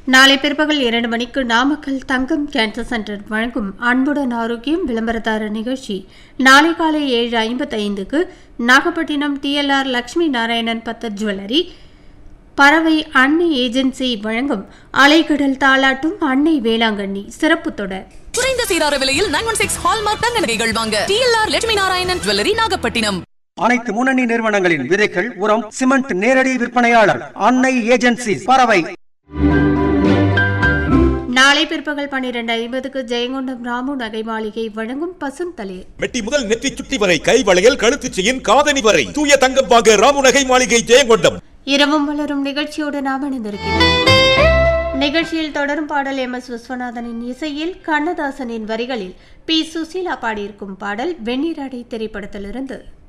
நாளை பிற்பகல் இரண்டு மணிக்கு நாமக்கல் தங்கம் கேன்சர் சென்டர் வழங்கும் அன்புடன் ஆரோக்கியம் விளம்பரதார நிகழ்ச்சி நாளை காலை ஏழு ஐம்பத்தைந்துக்கு நாகப்பட்டினம் டிஎல்ஆர் லட்சுமி நாராயணன் பத்தர் ஜுவல்லரி பறவை அன்னை ஏஜென்சி வழங்கும் அலைக்கடல் தாளாட்டும் அன்னை வேளாங்கண்ணி சிறப்பு தொடர் குறைந்த சீரார விலையில் நைன் ஒன் சிக்ஸ் ஹால்மார்க் தங்க நகைகள் வாங்க டிஎல்ஆர் லட்சுமி நாராயணன் ஜுவல்லரி நாகப்பட்டினம் அனைத்து முன்னணி நிறுவனங்களின் விதைகள் உரம் சிமெண்ட் நேரடி விற்பனையாளர் அன்னை ஏஜென்சி பறவை நாளை பிற்பகல் பன்னிரண்டு ஐம்பதுக்கு ஜெயங்கொண்டம் ராமு நகை மாளிகை வழங்கும் பசுந்தளிர் மெட்டி முதல் நெற்றி சுட்டி வரை கை வளையல் கழுத்துச் செயின் காதணி வரை தூய தங்கம் வாங்க ராமுநகை மாளிகை ஜெயங்கொண்டம் இரவும் வளரும் நிகழ்ச்சியோடு நாம் இணைந்திருக்கிறோம் நிகழ்ச்சியில் தொடரும் பாடல் எம் எஸ் விஸ்வநாதனின் இசையில் கண்ணதாசனின் வரிகளில் பி சுசீலா பாடியிருக்கும் பாடல் வெந்நீராடை திரைப்படத்திலிருந்து